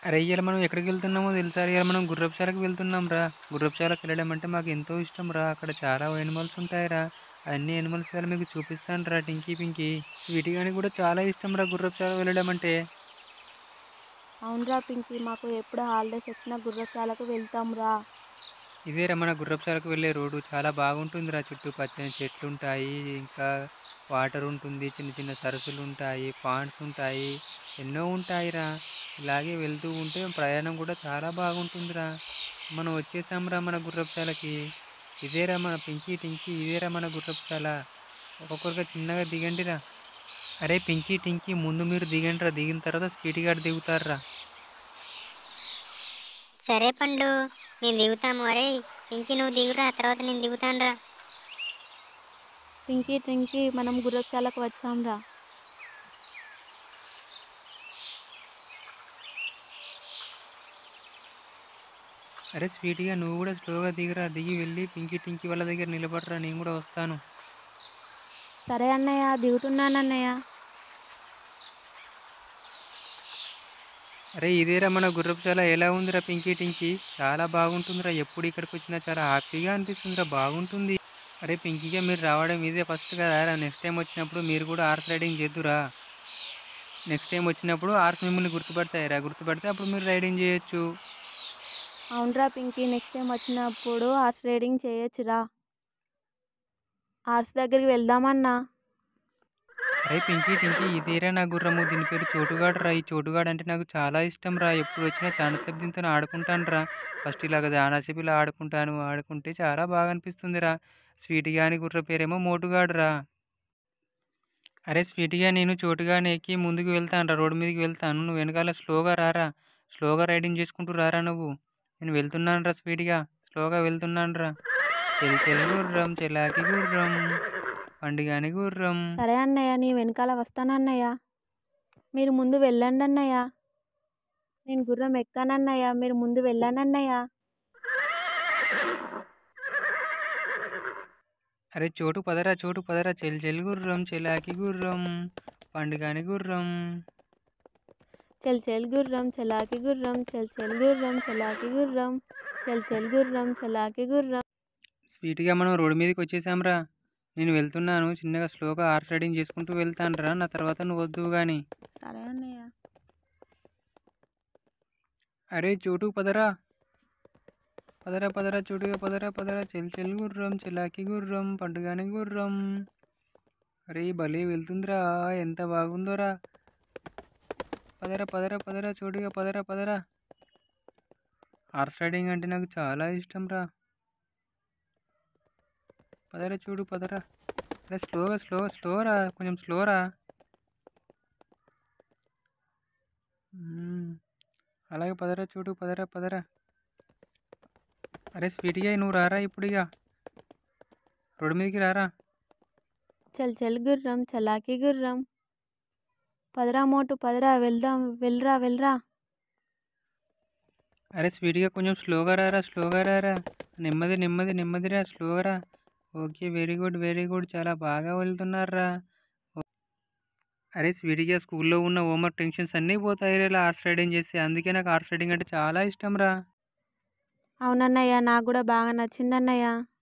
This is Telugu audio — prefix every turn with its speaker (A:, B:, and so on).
A: అరే ఇవాళ మనం ఎక్కడికి వెళ్తున్నామో తెలుసా ఇవాళ మనం గుర్రపుశాలకు వెళ్తున్నాం రా గుర్రపుశాలకు వెళ్ళడం అంటే మాకు ఎంతో ఇష్టం రా అక్కడ చాలా ఎనిమల్స్ ఉంటాయి రా అన్ని ఎనిమల్స్ వేళ మీకు చూపిస్తాను రా టింకీ పింకీ వీటి కానీ కూడా చాలా ఇష్టం రా గుర్రపుశాల వెళ్ళడం అంటే
B: అవునరా పింకీ మాకు ఎప్పుడు హాలిడేస్ వచ్చినా గుర్రశాలకు వెళ్తాం రా
A: ఇదే రా మన గుర్రపుశాలకు వెళ్ళే రోడ్డు చాలా బాగుంటుంది రా చుట్టూ పచ్చని చెట్లు ఉంటాయి ఇంకా వాటర్ ఉంటుంది చిన్న చిన్న సరస్సులు ఉంటాయి పాండ్స్ ఉంటాయి ఎన్నో ఉంటాయి రా ఇలాగే వెళ్తూ ఉంటే ప్రయాణం కూడా చాలా బాగుంటుందిరా మనం వచ్చేసాం రా మన గుర్రపుశాలకి ఇదేరా మన పింకీ టింకీ ఇదేరా మన గుర్రపుశాల ఒక్కొక్కరుగా చిన్నగా దిగండి రా అరే పింకీ టింకీ ముందు మీరు దిగండి రా దిగిన తర్వాత స్పీడ్ గార్డ్ దిగుతారా
C: సరే పండు నేను దిగుతాము అరే పింకీ నువ్వు దిగురా తర్వాత నేను దిగుతానురా
B: పింకీ టింకీ మనం గుర్రశాలకు వచ్చాం రా
A: అరే స్వీట్గా నువ్వు కూడా స్లోగా దిగిరా దిగి వెళ్ళి పింకీ టింకీ వాళ్ళ దగ్గర నిలబడరా నేను కూడా వస్తాను
B: సరే అన్నయ్య దిగుతున్నానన్నయ్య
A: అరే ఇదేరా మన గుర్రపుశాల ఎలా ఉందిరా పింకీ టింకీ చాలా బాగుంటుందిరా ఎప్పుడు ఇక్కడికి వచ్చినా చాలా హ్యాపీగా అనిపిస్తుందిరా బాగుంటుంది అరే పింకీగా మీరు రావడం ఇదే ఫస్ట్ కదా నెక్స్ట్ టైం వచ్చినప్పుడు మీరు కూడా హార్స్ రైడింగ్ చేద్దురా నెక్స్ట్ టైం వచ్చినప్పుడు హార్స్ మిమ్మల్ని గుర్తుపడతాయిరా గుర్తుపడితే అప్పుడు మీరు రైడింగ్ చేయొచ్చు
B: అవునరా పింకీ నెక్స్ట్ టైం వచ్చినప్పుడు హార్స్ రైడింగ్ చేయొచ్చురా హార్స్ దగ్గరికి వెళ్దామన్నా
A: అరే పింకీ టింకీ ఇదేరా నా గుర్రము దీని పేరు చోటుగాడు రా ఈ చోటుగాడు అంటే నాకు చాలా ఇష్టం రా ఎప్పుడు వచ్చినా చాలాసేపు దీంతో ఆడుకుంటాను రా ఫస్ట్ ఇలాగ చాలాసేపు ఇలా ఆడుకుంటాను ఆడుకుంటే చాలా బాగా అనిపిస్తుంది రా స్వీట్గా అని గుర్ర పేరేమో మోటుగాడు రా అరే స్వీట్గా నేను చోటుగాని ఎక్కి ముందుకు వెళ్తాను రా రోడ్డు మీదకి వెళ్తాను నువ్వు వెనకాల స్లోగా రారా స్లోగా రైడింగ్ చేసుకుంటూ రారా నువ్వు నేను వెళ్తున్నాను రా స్పీడ్గా స్లోగా వెళ్తున్నాను రా చెల్ చెల్ గుర్రం చెలాకి గుర్రం పండుగాని గుర్రం
B: సరే అన్నయ్య నీ వెనకాల వస్తానన్నయ్య మీరు ముందు వెళ్ళండి అన్నయ్య నేను గుర్రం ఎక్కానన్నయ్య మీరు ముందు వెళ్ళండి అన్నయ్య
A: అరే చోటు పదరా చోటు పదరా చెల్ చెల్ గుర్రం చెలాకి గుర్రం పండుగాని గుర్రం
B: చెల్ చెల్ గుర్రం చలాకి గుర్రం చెల్ చెల్ గుర్రం చలాకి గుర్రం చెల్ చెల్ గుర్రం చలాకి గుర్రం
A: స్వీట్గా మనం రోడ్డు మీదకి వచ్చేసాంరా నేను వెళ్తున్నాను చిన్నగా స్లోగా హార్స్ రైడింగ్ చేసుకుంటూ వెళ్తాను రా నా తర్వాత నువ్వు వద్దు కానీ
B: సరే అన్నయ్య
A: అరే చోటు పదరా పదరా పదరా చోటుగా పదరా పదరా చెల్ చెల్ గుర్రం చెలాకి గుర్రం పండుగాని గుర్రం అరే భలే వెళ్తుందిరా ఎంత బాగుందోరా పదరా పదరా పదరా చోటుగా పదరా పదరా హార్స్ రైడింగ్ అంటే నాకు చాలా ఇష్టం రా పదరా చూడు పదరా అరే స్లోగా స్లో స్లోరా కొంచెం స్లోరా మ్మ్. అలాగే పదరా చూడు పదరా పదరా అరే స్వీట్గా నువ్వు రారా ఇప్పుడు ఇక రోడ్డు మీదకి రారా
B: చెల్ చెల్ గుర్రం చలాకి గుర్రం పదరా మోటు పదరా వెళ్దాం వెళ్ళరా వెళ్ళరా
A: అరే స్వీట్గా కొంచెం స్లోగా రారా స్లోగా రారా నెమ్మది నెమ్మది నెమ్మదిరా స్లోగా రా okay very good very good చాలా బాగా వెళ్తున్నారా అరే స్వీట్గా స్కూల్లో ఉన్న హోంవర్క్ టెన్షన్స్ అన్నీ పోతాయి రా ఇలా హార్స్ రైడింగ్ చేస్తే అందుకే నాకు హార్స్ రైడింగ్ అంటే చాలా ఇష్టం రా
B: అవునన్నయ్య నాకు కూడా బాగా నచ్చిందన్నయ్య